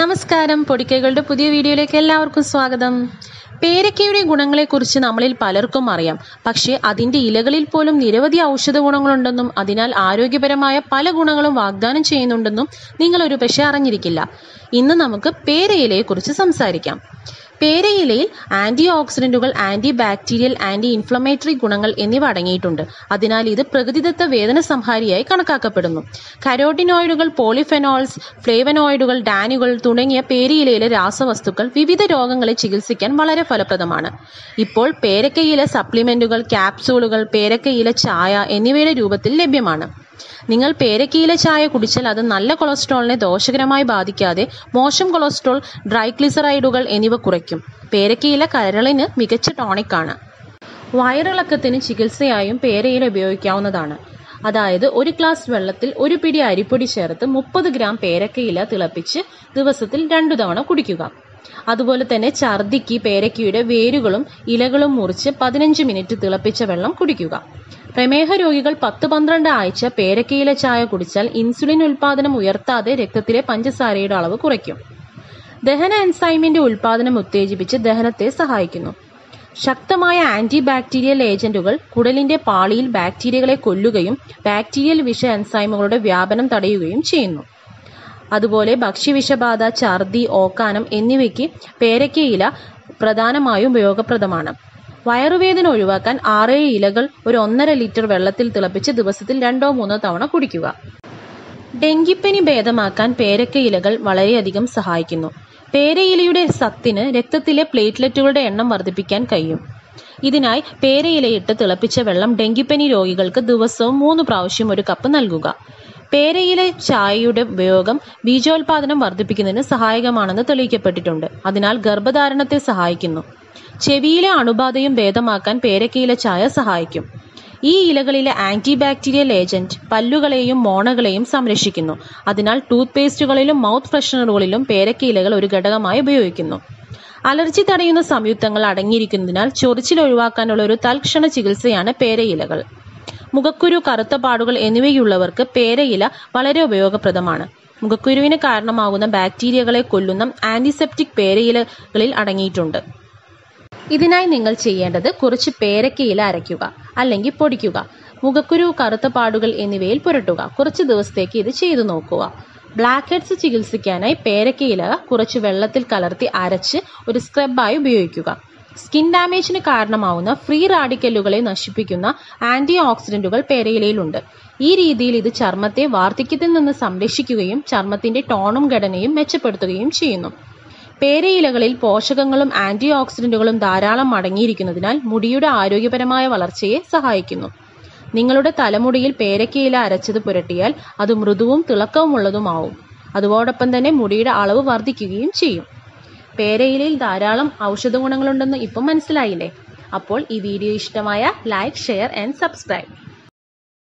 നമസ്കാരം പൊടിക്കൈകളുടെ പുതിയ വീഡിയോയിലേക്ക് എല്ലാവർക്കും സ്വാഗതം പേരക്കയുടെ ഗുണങ്ങളെക്കുറിച്ച് നമ്മളിൽ പലർക്കും അറിയാം പക്ഷേ അതിന്റെ ഇലകളിൽ പോലും നിരവധി ഔഷധ ഗുണങ്ങളുണ്ടെന്നും അതിനാൽ ആരോഗ്യപരമായ പല ഗുണങ്ങളും വാഗ്ദാനം ചെയ്യുന്നുണ്ടെന്നും നിങ്ങൾ ഒരു പക്ഷേ അറിഞ്ഞിരിക്കില്ല ഇന്ന് നമുക്ക് പേരയിലയെക്കുറിച്ച് സംസാരിക്കാം പേരയിലയിൽ ആന്റി ഓക്സിഡന്റുകൾ ആന്റി ബാക്ടീരിയൽ ആന്റി ഇൻഫ്ലമേറ്ററി ഗുണങ്ങൾ എന്നിവ അടങ്ങിയിട്ടുണ്ട് അതിനാൽ ഇത് പ്രകൃതിദത്ത വേദന സംഹാരിയായി കണക്കാക്കപ്പെടുന്നു കരോട്ടിനോയിഡുകൾ പോളിഫെനോൾസ് ഫ്ലേവനോയിഡുകൾ ഡാനുകൾ തുടങ്ങിയ പേരയിലയിലെ രാസവസ്തുക്കൾ വിവിധ രോഗങ്ങളെ ചികിത്സിക്കാൻ വളരെ ഫലപ്രദമാണ് ഇപ്പോൾ പേരക്കയില സപ്ലിമെന്റുകൾ ക്യാപ്സൂളുകൾ പേരക്കയില ചായ എന്നിവയുടെ രൂപത്തിൽ ലഭ്യമാണ് നിങ്ങൾ പേരക്കയില ചായ കുടിച്ചാൽ അത് നല്ല കൊളസ്ട്രോളിനെ ദോഷകരമായി ബാധിക്കാതെ മോശം കൊളസ്ട്രോൾ ഡ്രൈഗ്ലിസറൈഡുകൾ എന്നിവ കുറയ്ക്കും പേരക്കയില കരളിന് മികച്ച ടോണിക്കാണ് വയറിളക്കത്തിന് ചികിത്സയായും പേരയില ഉപയോഗിക്കാവുന്നതാണ് അതായത് ഒരു ഗ്ലാസ് വെള്ളത്തിൽ ഒരു പിടി അരിപ്പൊടി ചേർത്ത് മുപ്പത് ഗ്രാം പേരക്കയില തിളപ്പിച്ച് ദിവസത്തിൽ രണ്ടു തവണ കുടിക്കുക അതുപോലെ തന്നെ ഛർദിക്ക് പേരക്കയുടെ വേരുകളും ഇലകളും മുറിച്ച് പതിനഞ്ച് മിനിറ്റ് തിളപ്പിച്ച വെള്ളം കുടിക്കുക പ്രമേഹ രോഗികൾ പത്ത് പന്ത്രണ്ട് ആഴ്ച പേരക്കയില ചായ കുടിച്ചാൽ ഇൻസുലിൻ ഉൽപാദനം ഉയർത്താതെ രക്തത്തിലെ പഞ്ചസാരയുടെ അളവ് കുറയ്ക്കും ദഹന എൻസൈമിന്റെ ഉൽപാദനം ഉത്തേജിപ്പിച്ച് ദഹനത്തെ സഹായിക്കുന്നു ശക്തമായ ആന്റി ബാക്ടീരിയൽ ഏജന്റുകൾ കുടലിന്റെ പാളിയിൽ ബാക്ടീരിയകളെ കൊല്ലുകയും ബാക്ടീരിയൽ വിഷ എൻസൈമുകളുടെ വ്യാപനം തടയുകയും ചെയ്യുന്നു അതുപോലെ ഭക്ഷ്യവിഷബാധ ഛർദി ഓക്കാനം എന്നിവയ്ക്ക് പേരക്കയില പ്രധാനമായും ഉപയോഗപ്രദമാണ് വയറുവേദന ഒഴിവാക്കാൻ ആറേഴ് ഇലകൾ ഒരു ഒന്നര ലിറ്റർ വെള്ളത്തിൽ തിളപ്പിച്ച് ദിവസത്തിൽ രണ്ടോ മൂന്നോ തവണ കുടിക്കുക ഡെങ്കിപ്പനി ഭേദമാക്കാൻ പേരക്ക ഇലകൾ വളരെയധികം സഹായിക്കുന്നു പേരയിലയുടെ സത്തിന് രക്തത്തിലെ പ്ലേറ്റ്ലെറ്റുകളുടെ എണ്ണം വർദ്ധിപ്പിക്കാൻ കഴിയും ഇതിനായി പേരയിലയിട്ട് തിളപ്പിച്ച വെള്ളം ഡെങ്കിപ്പനി രോഗികൾക്ക് ദിവസവും മൂന്ന് പ്രാവശ്യം ഒരു കപ്പ് നൽകുക പേരയില ചായയുടെ ഉപയോഗം ബീജോത്പാദനം വർദ്ധിപ്പിക്കുന്നതിന് സഹായകമാണെന്ന് തെളിയിക്കപ്പെട്ടിട്ടുണ്ട് അതിനാൽ ഗർഭധാരണത്തെ സഹായിക്കുന്നു ചെവിയിലെ അണുബാധയും ഭേദമാക്കാൻ പേരക്കയില ചായ സഹായിക്കും ഈ ഇലകളിലെ ആന്റി ബാക്ടീരിയൽ ഏജന്റ് പല്ലുകളെയും മോണകളെയും സംരക്ഷിക്കുന്നു അതിനാൽ ടൂത്ത് പേസ്റ്റുകളിലും മൗത്ത് ഫ്രഷ്നറുകളിലും പേരക്കയിലകൾ ഒരു ഘടകമായി ഉപയോഗിക്കുന്നു അലർജി തടയുന്ന സംയുക്തങ്ങൾ അടങ്ങിയിരിക്കുന്നതിനാൽ ചൊറിച്ചിൽ ഒഴിവാക്കാനുള്ള ഒരു തൽക്ഷണ ചികിത്സയാണ് പേരയിലകൾ മുഖക്കുരു കറുത്ത പാടുകൾ എന്നിവയുള്ളവർക്ക് പേരയില വളരെ ഉപയോഗപ്രദമാണ് മുഖക്കുരുവിന് കാരണമാകുന്ന ബാക്ടീരിയകളെ കൊല്ലുന്ന ആന്റിസെപ്റ്റിക് പേരയിലകളിൽ അടങ്ങിയിട്ടുണ്ട് ഇതിനായി നിങ്ങൾ ചെയ്യേണ്ടത് കുറച്ച് പേരക്കയില അരയ്ക്കുക അല്ലെങ്കിൽ പൊടിക്കുക മുഖക്കുരു കറുത്ത പാടുകൾ എന്നിവയിൽ പുരട്ടുക കുറച്ച് ദിവസത്തേക്ക് ഇത് ചെയ്തു നോക്കുക ബ്ലാക്ക് ഹെഡ്സ് ചികിത്സിക്കാനായി പേരക്കയില കുറച്ച് വെള്ളത്തിൽ കലർത്തി അരച്ച് ഒരു സ്ക്രബായി ഉപയോഗിക്കുക സ്കിൻ ഡാമേജിന് കാരണമാവുന്ന ഫ്രീ റാഡിക്കലുകളെ നശിപ്പിക്കുന്ന ആന്റി ഓക്സിഡന്റുകൾ പേരയിലയിലുണ്ട് ഈ രീതിയിൽ ഇത് ചർമ്മത്തെ വാർദ്ധക്യത്തിൽ നിന്ന് സംരക്ഷിക്കുകയും ചർമ്മത്തിന്റെ ടോണും ഘടനയും മെച്ചപ്പെടുത്തുകയും ചെയ്യുന്നു പേരയിലകളിൽ പോഷകങ്ങളും ആന്റി ഓക്സിഡന്റുകളും ധാരാളം അടങ്ങിയിരിക്കുന്നതിനാൽ മുടിയുടെ ആരോഗ്യപരമായ വളർച്ചയെ സഹായിക്കുന്നു നിങ്ങളുടെ തലമുടിയിൽ പേരക്കയില അരച്ചത് പുരട്ടിയാൽ അത് മൃദുവും തിളക്കവുമുള്ളതുമാവും അതോടൊപ്പം തന്നെ മുടിയുടെ അളവ് വർദ്ധിക്കുകയും ചെയ്യും പേരയിലയിൽ ധാരാളം ഔഷധ ഗുണങ്ങളുണ്ടെന്ന് ഇപ്പം മനസ്സിലായില്ലേ അപ്പോൾ ഈ വീഡിയോ ഇഷ്ടമായ ലൈക്ക് ഷെയർ ആൻഡ് സബ്സ്ക്രൈബ്